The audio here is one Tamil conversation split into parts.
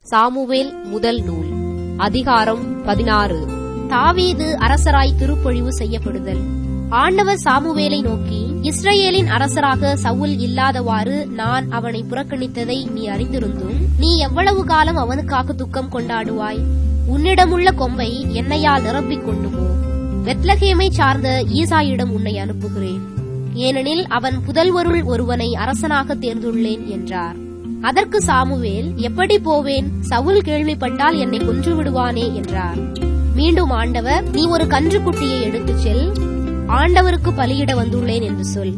சாமுவேல் முதல் நூல் அதிகாரம் பதினாறு தாவீது அரசராய் திருப்பொழிவு செய்யப்படுதல் ஆண்டவர் சாமுவேலை நோக்கி இஸ்ரவேலின் அரசராக சவுல் இல்லாதவாறு நான் அவனை புறக்கணித்ததை நீ அறிந்திருந்தும் நீ எவ்வளவு காலம் அவனுக்காக துக்கம் கொண்டாடுவாய் உன்னிடமுள்ள கொம்பை என்னையால் நிரப்பிக் கொண்டு போ பெத்லகேமை சார்ந்த ஈசாயிடம் உன்னை அனுப்புகிறேன் ஏனெனில் அவன் புதல்வருள் ஒருவனை அரசனாக தேர்ந்துள்ளேன் என்றார் அதற்கு சாமுவேல் எப்படி போவேன் சவுல் கேள்விப்பட்டால் என்னை கொன்று விடுவானே என்றார் மீண்டும் ஆண்டவர் நீ ஒரு கன்றுக்குட்டியை எடுத்துச் செல் ஆண்டவருக்கு பலியிட வந்துள்ளேன் என்று சொல்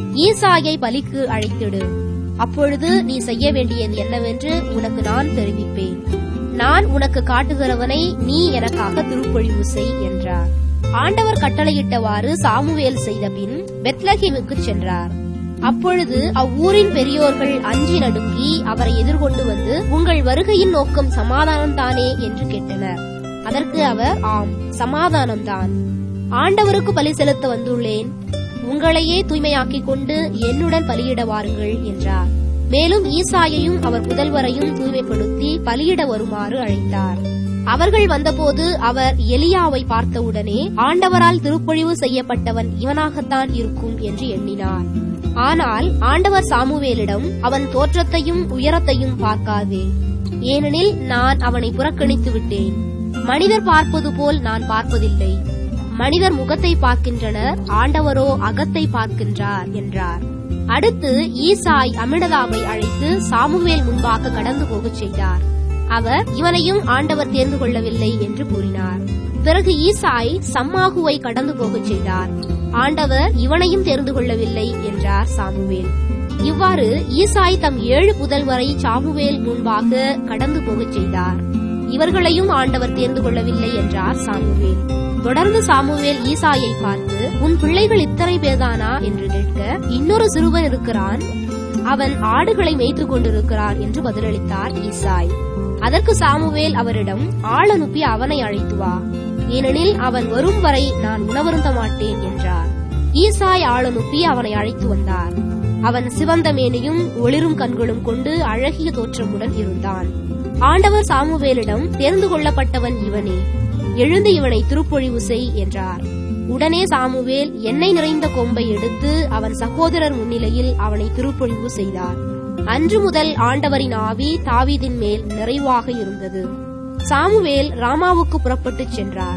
ஈசாயை பலிக்கு அழைத்திடு அப்பொழுது நீ செய்ய வேண்டியது என்னவென்று உனக்கு நான் தெரிவிப்பேன் நான் உனக்கு காட்டுகிறவனை நீ எனக்காக திருப்பொழிவு செய் என்றார் ஆண்டவர் கட்டளையிட்டவாறு சாமுவேல் செய்த பின் பெத்லஹேமுக்கு சென்றார் அப்பொழுது அவ்வூரின் பெரியோர்கள் அஞ்சி நடுங்கி அவரை எதிர்கொண்டு வந்து உங்கள் வருகையின் நோக்கம் சமாதானம்தானே என்று கேட்டனர் அதற்கு அவர் ஆம் சமாதானம்தான் ஆண்டவருக்கு பலி செலுத்த வந்துள்ளேன் உங்களையே தூய்மையாக்கிக் கொண்டு என்னுடன் பலியிட வாருங்கள் என்றார் மேலும் ஈசாயையும் அவர் புதல்வரையும் தூய்மைப்படுத்தி பலியிட வருமாறு அழைத்தார் அவர்கள் வந்தபோது அவர் எலியாவை பார்த்தவுடனே ஆண்டவரால் திருப்பொழிவு செய்யப்பட்டவன் இவனாகத்தான் இருக்கும் என்று எண்ணினார் ஆனால் ஆண்டவர் சாமுவேலிடம் அவன் தோற்றத்தையும் உயரத்தையும் பார்க்காதே ஏனெனில் நான் அவனை புறக்கணித்து விட்டேன் மனிதர் பார்ப்பது போல் நான் பார்ப்பதில்லை மனிதர் முகத்தை பார்க்கின்றனர் ஆண்டவரோ அகத்தை பார்க்கின்றார் என்றார் அடுத்து ஈசாய் அமினதாவை அழைத்து சாமுவேல் முன்பாக கடந்து போகச் செய்தார் அவர் இவனையும் ஆண்டவர் தேர்ந்து கொள்ளவில்லை என்று கூறினார் பிறகு ஈசாய் சம்மாகுவை கடந்து போகச் செய்தார் ஆண்டவர் இவனையும் தெரிந்து கொள்ளவில்லை என்றார் சாமுவேல் இவ்வாறு ஈசாய் தம் ஏழு புதல்வரை சாமுவேல் முன்பாக கடந்து போகச் செய்தார் இவர்களையும் ஆண்டவர் தேர்ந்து கொள்ளவில்லை என்றார் சாமுவேல் தொடர்ந்து சாமுவேல் ஈசாயை பார்த்து உன் பிள்ளைகள் இத்தனை பேர்தானா என்று கேட்க இன்னொரு சிறுவன் இருக்கிறான் அவன் ஆடுகளை மேய்த்துக் கொண்டிருக்கிறான் என்று பதிலளித்தார் ஈசாய் அதற்கு சாமுவேல் அவரிடம் ஆள் அனுப்பி அவனை அழைத்து வா ஏனெனில் அவன் வரும் வரை நான் உணவருந்த மாட்டேன் என்றார் ஈசாய் ஆள் அனுப்பி அவனை அழைத்து வந்தார் அவன் சிவந்த மேனியும் ஒளிரும் கண்களும் கொண்டு அழகிய தோற்றமுடன் இருந்தான் ஆண்டவர் சாமுவேலிடம் தேர்ந்து கொள்ளப்பட்டவன் இவனே எழுந்து இவனை திருப்பொழிவு செய் என்றார் உடனே சாமுவேல் எண்ணெய் நிறைந்த கொம்பை எடுத்து அவன் சகோதரர் முன்னிலையில் அவனை திருப்பொழிவு செய்தார் அன்று முதல் ஆண்டவரின் ஆவி தாவீதின் மேல் நிறைவாக இருந்தது சாமுவேல் ராமாவுக்கு புறப்பட்டுச் சென்றார்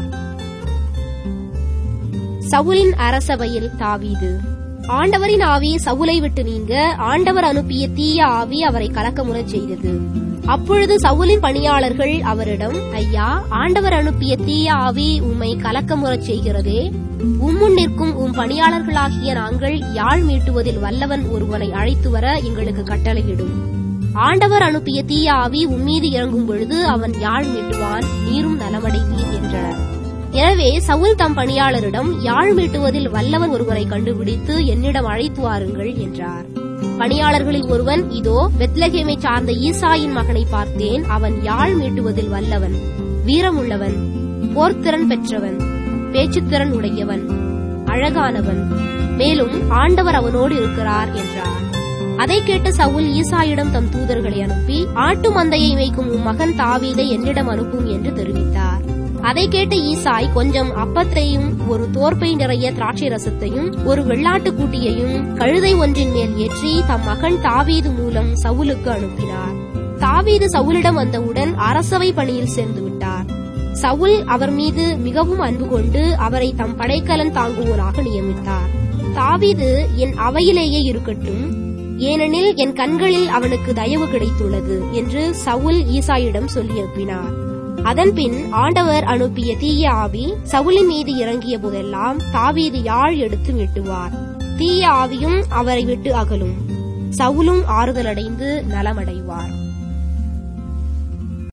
சவுலின் அரசவையில் தாவீது ஆண்டவரின் ஆவி சவுலை விட்டு நீங்க ஆண்டவர் அனுப்பிய தீய ஆவி அவரை கலக்கமுறச் செய்தது அப்பொழுது சவுலின் பணியாளர்கள் அவரிடம் ஐயா ஆண்டவர் அனுப்பிய தீய ஆவி உம்மை கலக்கமுறச் செய்கிறதே உம்முன் நிற்கும் உம் பணியாளர்களாகிய நாங்கள் யாழ் மீட்டுவதில் வல்லவன் ஒருவனை அழைத்து வர எங்களுக்கு கட்டளையிடும் ஆண்டவர் அனுப்பிய தீய ஆவி உம்மீது இறங்கும் பொழுது அவன் யாழ் மீட்டுவான் நீரும் நலமடைவீர் என்றனர் எனவே சவுல் தம் பணியாளரிடம் யாழ் மீட்டுவதில் வல்லவன் ஒருவரை கண்டுபிடித்து என்னிடம் அழைத்து வாருங்கள் என்றார் பணியாளர்களில் ஒருவன் இதோ பெத்லகேமை சார்ந்த ஈசாயின் மகனை பார்த்தேன் அவன் யாழ் மீட்டுவதில் வல்லவன் வீரமுள்ளவன் போர்த்திறன் பெற்றவன் பேச்சுத்திறன் உடையவன் அழகானவன் மேலும் ஆண்டவர் அவனோடு இருக்கிறார் என்றார் அதை கேட்ட சவுல் ஈசாயிடம் தம் தூதர்களை அனுப்பி ஆட்டு மந்தையை வைக்கும் உம் மகன் தாவீதை என்னிடம் அனுப்பும் என்று தெரிவித்தார் அதை கேட்ட ஈசாய் கொஞ்சம் அப்பத்தையும் ஒரு தோற்பை நிறைய திராட்சை ரசத்தையும் ஒரு வெள்ளாட்டு கூட்டியையும் கழுதை ஒன்றின் மேல் ஏற்றி தம் மகன் தாவீது மூலம் சவுலுக்கு அனுப்பினார் தாவீது சவுலிடம் வந்தவுடன் அரசவை பணியில் சேர்ந்து விட்டார் சவுல் அவர் மீது மிகவும் அன்பு கொண்டு அவரை தம் படைக்கலன் தாங்குவோராக நியமித்தார் தாவீது என் அவையிலேயே இருக்கட்டும் ஏனெனில் என் கண்களில் அவனுக்கு தயவு கிடைத்துள்ளது என்று சவுல் ஈசாயிடம் சொல்லி அனுப்பினார் அதன்பின் ஆண்டவர் அனுப்பிய தீய ஆவி சவுலின் மீது இறங்கிய போதெல்லாம் தாவீது யாழ் எடுத்து வெட்டுவார் தீய ஆவியும் அவரை விட்டு அகலும் சவுலும் ஆறுதலடைந்து நலமடைவார்